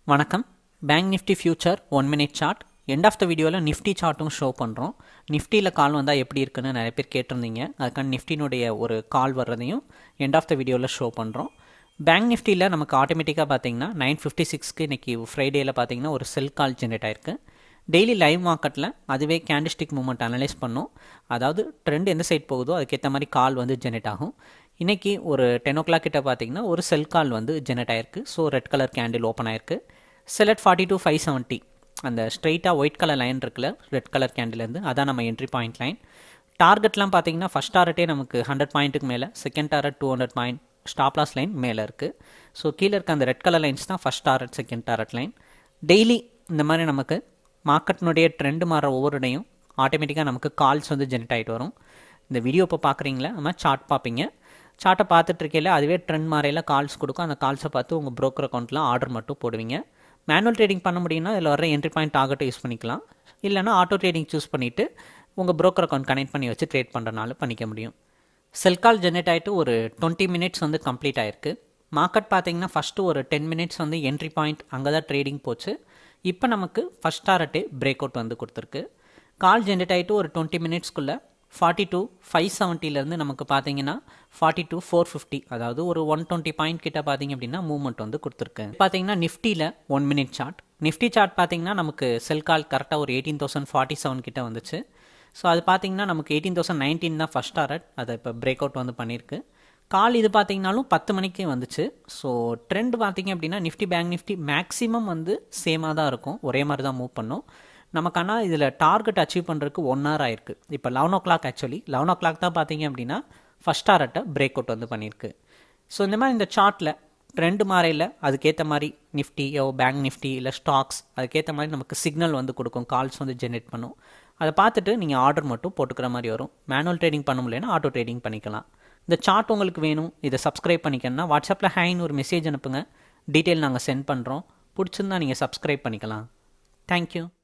வணக்கம் bank Nifty future one minute chart end of the வீடியோவில் Nifty சார்ட்டும் show பண்ணுறோம் நிஃப்டியில் கால் வந்தால் எப்படி இருக்குன்னு நிறைய பேர் கேட்டிருந்தீங்க அதுக்கான நிஃப்டினுடைய ஒரு கால் வர்றதையும் எண்ட் ஆஃப் த வீடியோவில் ஷோ பண்ணுறோம் பேங்க் நிஃப்டியில் நமக்கு ஆட்டோமேட்டிக்காக பார்த்தீங்கன்னா நைன் ஃபிஃப்டி சிக்ஸ்க்கு இன்றைக்கி ஃப்ரைடேயில் பார்த்தீங்கன்னா ஒரு செல் கால் ஜென்ரேட் ஆயிருக்கு டெய்லி லைவ் மார்க்கெட்டில் அதுவே கேண்டிஸ்டிக் மூமெண்ட் அனலைஸ் பண்ணும் அதாவது ட்ரெண்ட் எந்த சைட் போகுதோ அதுக்கேற்ற மாதிரி கால் வந்து ஜென்ரேட் ஆகும் இன்றைக்கி ஒரு டென் ஓ கிளாக் கிட்ட பார்த்தீங்கன்னா ஒரு செல் கால் வந்து ஜென்ரேட் ஆயிருக்கு so red colour candle open ஆயிருக்கு செலட் ஃபார்ட்டி டூ ஃபைவ் செவன்ட்டி அந்த ஸ்ட்ரைட்டாக ஒயிட் கலர் லைன் இருக்குல்ல ரெட் கலர் கேண்டிலேருந்து அதான் நம்ம என்ட்ரி பாயிண்ட் லைன் டார்கெட்லாம் பார்த்தீங்கன்னா ஃபஸ்ட் டாரட்டே நமக்கு ஹண்ட்ரட் பாயிண்ட்டுக்கு மேலே second target two hundred point stop loss line மேலே இருக்குது ஸோ கீழே இருக்க அந்த ரெட் கலர் லைன்ஸ் தான் first target second target line daily இந்த மாதிரி நமக்கு மார்க்கெட்னுடைய ட்ரெண்ட் மாற ஒவ்வொரு இடையும் ஆட்டோமேட்டிக்காக நமக்கு கால்ஸ் வந்து ஜென்ரேட் ஆகிட்டு வரும் இந்த வீடியோ இப்போ பார்க்குறீங்களா நம்ம சார்ட் பார்ப்பீங்க சார்ட்டை பார்த்துட்டு இருக்கையில் அதுவே ட்ரெண்ட் மாறையில் கால்ஸ் கொடுக்கும் அந்த கால்ஸை பார்த்து உங்கள் ப்ரோக்கர் அக்கௌண்ட்டில் ஆர்டர் மட்டும் போடுவீங்க மேனுவல் ட்ரேடிங் பண்ண முடியும்னா இதில் வர என்ட்ரி பாயிண்ட் டார்கெட்டை யூஸ் பண்ணிக்கலாம் இல்லைனா ஆட்டோ ட்ரேடிங் சூஸ் பண்ணிவிட்டு உங்கள் ப்ரோக்கர் அக்கௌண்ட் கனெக்ட் பண்ணி வச்சு ட்ரேட் பண்ணுறனால பண்ணிக்க முடியும் செல் கால் ஜென்ரேட் ஆகிட்டு ஒரு டுவெண்ட்டி மினிட்ஸ் வந்து கம்ப்ளீட் ஆயிருக்கு மார்க்கெட் பார்த்தீங்கன்னா ஃபஸ்ட்டு ஒரு டென் மினிட்ஸ் வந்து என்ட்ரி பாயிண்ட் அங்கே தான் ட்ரேடிங் போச்சு இப்போ நமக்கு ஃபஸ்ட் டாரட்டே பிரேக் அவுட் வந்து கொடுத்துருக்கு கால் ஜென்ரேட் ஆகிட்டு ஒரு டுவெண்ட்டி மினிட்ஸ்க்குள்ளே ஃபார்ட்டி டூ ஃபைவ் செவன்ட்டிலேருந்து நமக்கு பார்த்தீங்கன்னா ஃபார்ட்டி டூ ஃபோர் ஃபிஃப்டி அதாவது ஒரு ஒன் டுவெண்ட்டி பாயிண்ட் கிட்ட பார்த்தீங்க அப்படின்னா மூவ்மெண்ட் வந்து கொடுத்துருக்கு பார்த்தீங்கன்னா நிஃப்டியில் one minute chart Nifty chart பார்த்தீங்கன்னா நமக்கு செல் கால் கரெக்டாக ஒரு எயிட்டீன் தௌசண்ட் ஃபார்ட்டி செவன் கிட்ட வந்துச்சு ஸோ அது பார்த்தீங்கன்னா நமக்கு எயிட்டீன் தௌசண்ட் நைன்டீன் தான் ஃபஸ்ட் டாரட் அதை இப்போ பிரேக் அவுட் வந்து பண்ணியிருக்கு கால் இது பார்த்தீங்கனாலும் பத்து மணிக்கு வந்துச்சு ஸோ ட்ரெண்ட் பார்த்தீங்க அப்படின்னா நிஃப்டி பேங்க் நிஃப்டி மேக்ஸிமம் வந்து சேமாக தான் இருக்கும் ஒரே மாதிரி தான் மூவ் பண்ணும் நமக்கு ஆனால் இதில் டார்கெட் அச்சீவ் பண்ணுறதுக்கு ஒன் ஹவர் ஆயிருக்கு இப்போ eleven o'clock actually eleven o'clock தான் பார்த்தீங்க அப்படின்னா ஃபஸ்ட் டாரட்டை பிரேக் அவுட் வந்து பண்ணியிருக்கு ஸோ இந்த மாதிரி இந்த சார்ட்டில் ட்ரெண்ட் மாறையில் அதுக்கேற்ற மாதிரி நிஃப்டியோ பேங்க் நிஃப்டி இல்லை ஸ்டாக்ஸ் அதுக்கேற்ற மாதிரி நமக்கு சிக்னல் வந்து கொடுக்கும் கால்ஸ் வந்து ஜென்ரேட் பண்ணும் அதை பார்த்துட்டு நீங்கள் ஆர்டர் மட்டும் போட்டுக்கிற மாதிரி வரும் மேனுவல் ட்ரேடிங் பண்ண முடியலன்னா ஆட்டோ ட்ரேடிங் பண்ணிக்கலாம் இந்த சார்ட் உங்களுக்கு வேணும் இதை சப்ஸ்கிரைப் பண்ணிக்கணும்னா வாட்ஸ்அப்பில் ஹேன்னு ஒரு மெசேஜ் அனுப்புங்க டீட்டெயில் நாங்கள் சென்ட் பண்ணுறோம் பிடிச்சிருந்தா நீங்கள் சப்ஸ்கிரைப் பண்ணிக்கலாம் தேங்க்யூ